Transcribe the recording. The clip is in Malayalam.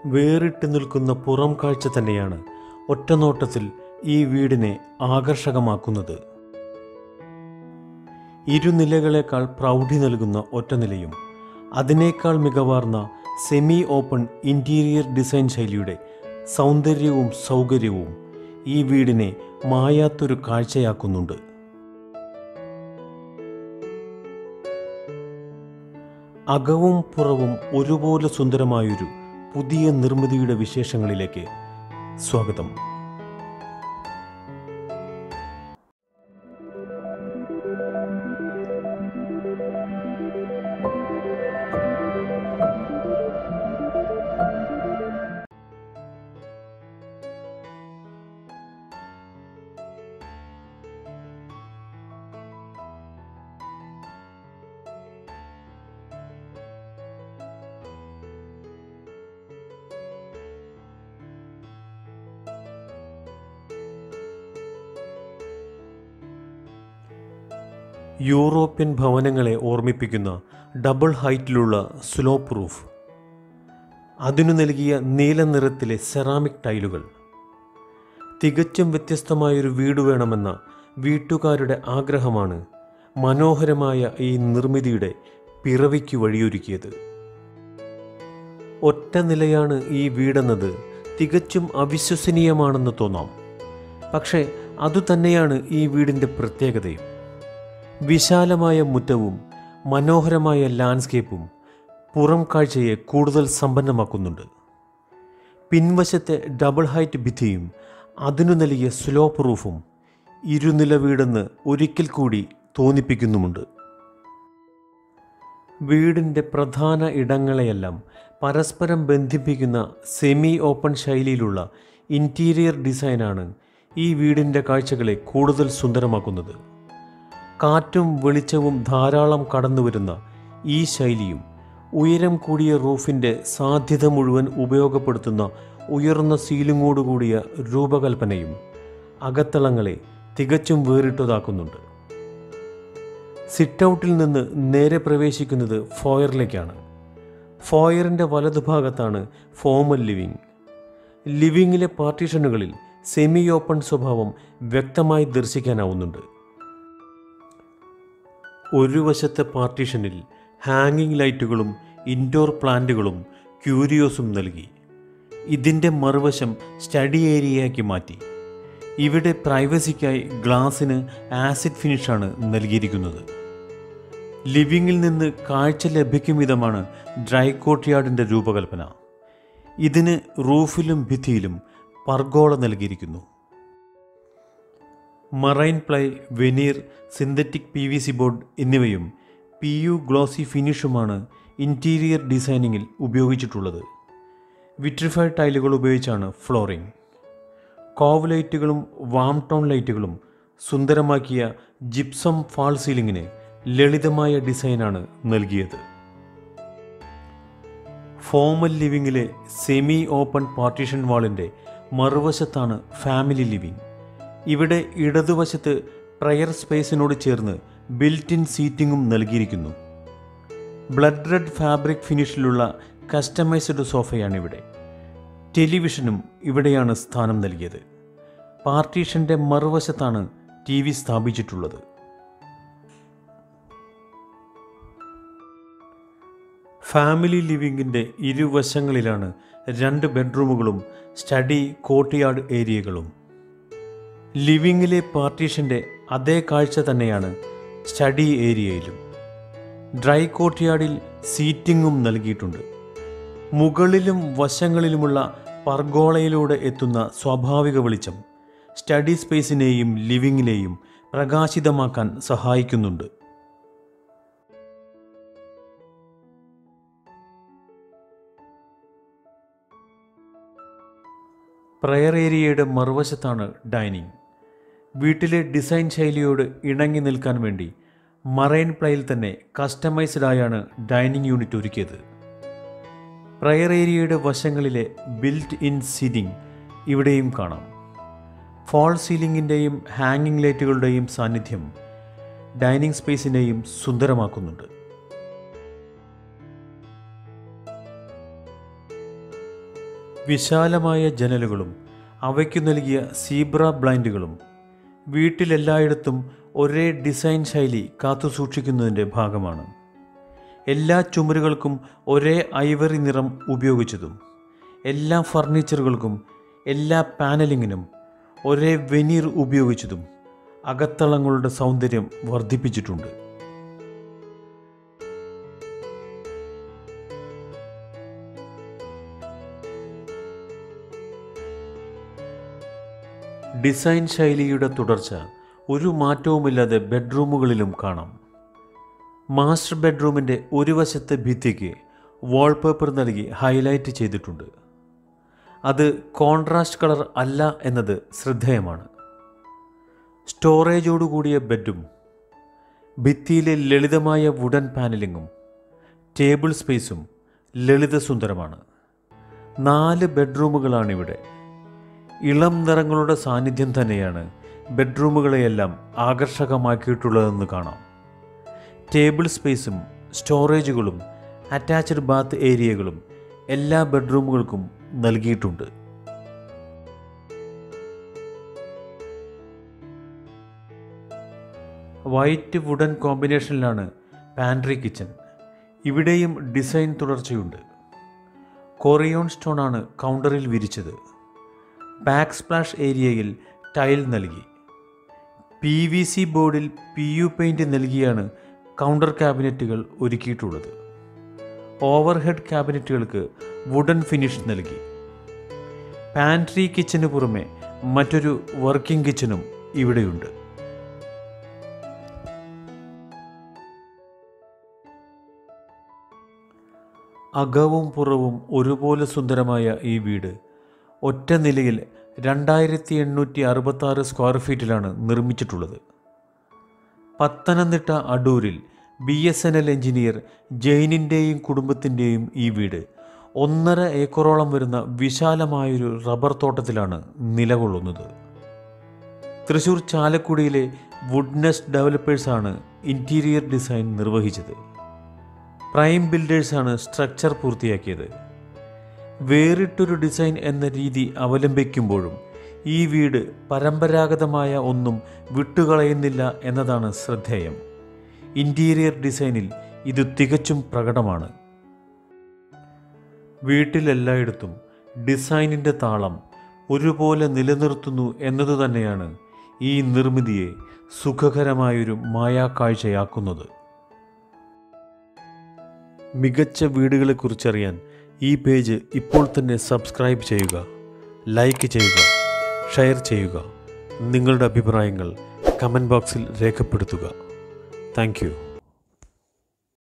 വേറിട്ട് നിൽക്കുന്ന പുറം കാഴ്ച തന്നെയാണ് ഒറ്റനോട്ടത്തിൽ ഈ വീടിനെ ആകർഷകമാക്കുന്നത് ഇരുനിലകളേക്കാൾ പ്രൗഢി നൽകുന്ന ഒറ്റനിലയും അതിനേക്കാൾ മികവാർന്ന സെമി ഓപ്പൺ ഇൻറ്റീരിയർ ഡിസൈൻ ശൈലിയുടെ സൗന്ദര്യവും സൗകര്യവും ഈ വീടിനെ മായാത്തൊരു കാഴ്ചയാക്കുന്നുണ്ട് അകവും പുറവും ഒരുപോലെ സുന്ദരമായൊരു പുതിയ നിർമ്മിതിയുടെ വിശേഷങ്ങളിലേക്ക് സ്വാഗതം യൂറോപ്യൻ ഭവനങ്ങളെ ഓർമ്മിപ്പിക്കുന്ന ഡബിൾ ഹൈറ്റിലുള്ള സ്ലോപ്പ് റൂഫ് അതിനു നൽകിയ നീല നിറത്തിലെ സെറാമിക് ടൈലുകൾ തികച്ചും വ്യത്യസ്തമായൊരു വീട് വേണമെന്ന വീട്ടുകാരുടെ ആഗ്രഹമാണ് മനോഹരമായ ഈ നിർമ്മിതിയുടെ പിറവിക്ക് വഴിയൊരുക്കിയത് ഒറ്റ നിലയാണ് ഈ വീടെന്നത് തികച്ചും അവിശ്വസനീയമാണെന്ന് തോന്നാം പക്ഷേ അതുതന്നെയാണ് ഈ വീടിൻ്റെ പ്രത്യേകതയും വിശാലമായ മുറ്റവും മനോഹരമായ ലാൻഡ്സ്കേപ്പും പുറം കാഴ്ചയെ കൂടുതൽ സമ്പന്നമാക്കുന്നുണ്ട് പിൻവശത്തെ ഡബിൾ ഹൈറ്റ് ഭിത്തിയും അതിനു നൽകിയ സ്ലോപ്പ് റൂഫും ഇരുനില വീടെന്ന് ഒരിക്കൽ കൂടി തോന്നിപ്പിക്കുന്നുമുണ്ട് വീടിൻ്റെ പ്രധാന ഇടങ്ങളെയെല്ലാം പരസ്പരം ബന്ധിപ്പിക്കുന്ന സെമി ഓപ്പൺ ശൈലിയിലുള്ള ഇൻറ്റീരിയർ ഡിസൈനാണ് ഈ വീടിൻ്റെ കാഴ്ചകളെ കൂടുതൽ സുന്ദരമാക്കുന്നത് കാറ്റും വെളിച്ചവും ധാരാളം കടന്നു വരുന്ന ഈ ശൈലിയും ഉയരം കൂടിയ റൂഫിൻ്റെ സാധ്യത മുഴുവൻ ഉപയോഗപ്പെടുത്തുന്ന ഉയർന്ന സീലിങ്ങോടുകൂടിയ രൂപകൽപ്പനയും അകത്തളങ്ങളെ തികച്ചും വേറിട്ടതാക്കുന്നുണ്ട് സിറ്റ് ഔട്ടിൽ നിന്ന് നേരെ പ്രവേശിക്കുന്നത് ഫോയറിലേക്കാണ് ഫോയറിൻ്റെ വലതുഭാഗത്താണ് ഫോമൽ ലിവിംഗ് ലിവിങ്ങിലെ പാർട്ടീഷനുകളിൽ സെമി ഓപ്പൺ സ്വഭാവം വ്യക്തമായി ദർശിക്കാനാവുന്നുണ്ട് ഒരു വശത്തെ പാർട്ടീഷനിൽ ഹാങ്ങിങ് ലൈറ്റുകളും ഇൻഡോർ പ്ലാന്റുകളും ക്യൂരിയോസും നൽകി ഇതിൻ്റെ മറുവശം സ്റ്റഡി ഏരിയയാക്കി മാറ്റി ഇവിടെ പ്രൈവസിക്കായി ഗ്ലാസിന് ആസിഡ് ഫിനിഷാണ് നൽകിയിരിക്കുന്നത് ലിവിങ്ങിൽ നിന്ന് കാഴ്ച ലഭിക്കും വിധമാണ് ഡ്രൈ കോട്ട്യാർഡിൻ്റെ രൂപകൽപ്പന ഇതിന് റൂഫിലും ഭിത്തിയിലും പർഗോള നൽകിയിരിക്കുന്നു marine ply veneer synthetic P V C board എന്നിവയും പി യു ഗ്ലോസി ഫിനിഷുമാണ് ഇൻറ്റീരിയർ ഡിസൈനിങ്ങിൽ ഉപയോഗിച്ചിട്ടുള്ളത് വിട്രിഫൈഡ് ടൈലുകൾ ഉപയോഗിച്ചാണ് ഫ്ലോറിംഗ് കോവ് ലൈറ്റുകളും വാം ടോൺ ലൈറ്റുകളും സുന്ദരമാക്കിയ ജിപ്സം ഫാൾ സീലിങ്ങിന് ലളിതമായ ഡിസൈനാണ് നൽകിയത് ഫോമൽ ലിവിങ്ങിലെ സെമി ഓപ്പൺ പാർട്ടീഷൻ വാളിൻ്റെ മറുവശത്താണ് ഫാമിലി ലിവിംഗ് ഇവിടെ ഇടതുവശത്ത് പ്രയർ സ്പേസിനോട് ചേർന്ന് ബിൽറ്റ് ഇൻ സീറ്റിംഗും നൽകിയിരിക്കുന്നു ബ്ലഡ് റെഡ് ഫാബ്രിക് ഫിനിഷിലുള്ള കസ്റ്റമൈസ്ഡ് സോഫയാണ് ഇവിടെ ടെലിവിഷനും ഇവിടെയാണ് സ്ഥാനം നൽകിയത് പാർട്ടീഷൻ്റെ മറുവശത്താണ് ടി വി സ്ഥാപിച്ചിട്ടുള്ളത് ഫാമിലി ലിവിങ്ങിൻ്റെ ഇരുവശങ്ങളിലാണ് രണ്ട് ബെഡ്റൂമുകളും സ്റ്റഡി കോർട്ട്യാർഡ് ഏരിയകളും ലിവിങ്ങിലെ പാർട്ടീഷൻ്റെ അതേ കാഴ്ച തന്നെയാണ് സ്റ്റഡി ഏരിയയിലും ഡ്രൈ കോർട്ട്യാർഡിൽ സീറ്റിംഗും നൽകിയിട്ടുണ്ട് മുകളിലും വശങ്ങളിലുമുള്ള പർഗോളയിലൂടെ എത്തുന്ന സ്വാഭാവിക വെളിച്ചം സ്റ്റഡി സ്പേസിനെയും ലിവിങ്ങിനെയും പ്രകാശിതമാക്കാൻ സഹായിക്കുന്നുണ്ട് പ്രയർ ഏരിയയുടെ മറുവശത്താണ് ഡൈനിങ് വീട്ടിലെ ഡിസൈൻ ശൈലിയോട് ഇണങ്ങി നിൽക്കാൻ വേണ്ടി മറൈൻ പ്ലൈയിൽ തന്നെ കസ്റ്റമൈസ്ഡ് ആയാണ് ഡൈനിങ് യൂണിറ്റ് ഒരുക്കിയത് പ്രയർ ഏരിയയുടെ വശങ്ങളിലെ ബിൽറ്റ് ഇൻ സീറ്റിംഗ് ഇവിടെയും കാണാം ഫോൾ സീലിംഗിൻ്റെയും ഹാങ്ങിങ് ലൈറ്റുകളുടെയും സാന്നിധ്യം ഡൈനിങ് സ്പേസിനെയും സുന്ദരമാക്കുന്നുണ്ട് വിശാലമായ ജനലുകളും അവയ്ക്കു നൽകിയ സീബ്ര ബ്ലൈൻഡുകളും വീട്ടിലെല്ലായിടത്തും ഒരേ ഡിസൈൻ ശൈലി കാത്തുസൂക്ഷിക്കുന്നതിൻ്റെ ഭാഗമാണ് എല്ലാ ചുമരുകൾക്കും ഒരേ ഐവറി നിറം ഉപയോഗിച്ചതും എല്ലാ ഫർണിച്ചറുകൾക്കും എല്ലാ പാനലിങ്ങിനും ഒരേ വെനീർ ഉപയോഗിച്ചതും അകത്തളങ്ങളുടെ സൗന്ദര്യം വർദ്ധിപ്പിച്ചിട്ടുണ്ട് ഡിസൈൻ ശൈലിയുടെ തുടർച്ച ഒരു മാറ്റവുമില്ലാതെ ബെഡ്റൂമുകളിലും കാണാം മാസ്റ്റർ ബെഡ്റൂമിൻ്റെ ഒരു വശത്തെ ഭിത്തിക്ക് വാൾപേപ്പർ നൽകി ഹൈലൈറ്റ് ചെയ്തിട്ടുണ്ട് അത് കോൺട്രാസ്റ്റ് കളർ അല്ല എന്നത് ശ്രദ്ധേയമാണ് സ്റ്റോറേജോടുകൂടിയ ബെഡും ഭിത്തിയിലെ ലളിതമായ വുഡൻ പാനലിങ്ങും ടേബിൾ സ്പേസും ലളിതസുന്ദരമാണ് നാല് ബെഡ്റൂമുകളാണിവിടെ ഇളം നിറങ്ങളുടെ സാന്നിധ്യം തന്നെയാണ് ബെഡ്റൂമുകളെയെല്ലാം ആകർഷകമാക്കിയിട്ടുള്ളതെന്ന് കാണാം ടേബിൾ സ്പേസും സ്റ്റോറേജുകളും അറ്റാച്ച്ഡ് ബാത്ത് ഏരിയകളും എല്ലാ ബെഡ്റൂമുകൾക്കും നൽകിയിട്ടുണ്ട് വൈറ്റ് വുഡൻ കോമ്പിനേഷനിലാണ് പാൻട്രി കിച്ചൺ ഇവിടെയും ഡിസൈൻ തുടർച്ചയുണ്ട് കൊറിയോൺ സ്റ്റോണാണ് കൗണ്ടറിൽ വിരിച്ചത് ബാക്ക് സ്പ്ലാഷ് ഏരിയയിൽ ടൈൽ നൽകി പി വി സി ബോർഡിൽ പി യു പെയിൻറ് നൽകിയാണ് കൗണ്ടർ ക്യാബിനറ്റുകൾ ഒരുക്കിയിട്ടുള്ളത് ഓവർഹെഡ് ക്യാബിനറ്റുകൾക്ക് വുഡൻ ഫിനിഷ് നൽകി പാൻട്രി കിച്ചന് പുറമെ മറ്റൊരു വർക്കിംഗ് കിച്ചനും ഇവിടെയുണ്ട് അകവും പുറവും ഒരുപോലെ സുന്ദരമായ ഈ വീട് ഒറ്റ നിലയിൽ രണ്ടായിരത്തി എണ്ണൂറ്റി അറുപത്താറ് സ്ക്വയർ ഫീറ്റിലാണ് നിർമ്മിച്ചിട്ടുള്ളത് പത്തനംതിട്ട അടൂരിൽ B S N L engineer ജെയിനിൻ്റെയും കുടുംബത്തിൻ്റെയും ഈ വീട് ഒന്നര ഏക്കറോളം വരുന്ന വിശാലമായൊരു റബ്ബർ തോട്ടത്തിലാണ് നിലകൊള്ളുന്നത് തൃശൂർ ചാലക്കുടിയിലെ വുഡ്നെസ് ഡെവലപ്പേഴ്സാണ് ഇൻറ്റീരിയർ ഡിസൈൻ നിർവഹിച്ചത് പ്രൈം ബിൽഡേഴ്സാണ് സ്ട്രക്ചർ പൂർത്തിയാക്കിയത് വേറിട്ടൊരു ഡിസൈൻ എന്ന രീതി അവലംബിക്കുമ്പോഴും ഈ വീട് പരമ്പരാഗതമായ ഒന്നും വിട്ടുകളയുന്നില്ല എന്നതാണ് ശ്രദ്ധേയം ഇൻറ്റീരിയർ ഡിസൈനിൽ ഇത് തികച്ചും പ്രകടമാണ് വീട്ടിലെല്ലായിടത്തും ഡിസൈനിൻ്റെ താളം ഒരുപോലെ നിലനിർത്തുന്നു എന്നതു തന്നെയാണ് ഈ നിർമ്മിതിയെ സുഖകരമായൊരു മായാക്കാഴ്ചയാക്കുന്നത് മികച്ച വീടുകളെക്കുറിച്ചറിയാൻ ഈ പേജ് ഇപ്പോൾ തന്നെ സബ്സ്ക്രൈബ് ചെയ്യുക ലൈക്ക് ചെയ്യുക ഷെയർ ചെയ്യുക നിങ്ങളുടെ അഭിപ്രായങ്ങൾ കമൻറ്റ് ബോക്സിൽ രേഖപ്പെടുത്തുക താങ്ക്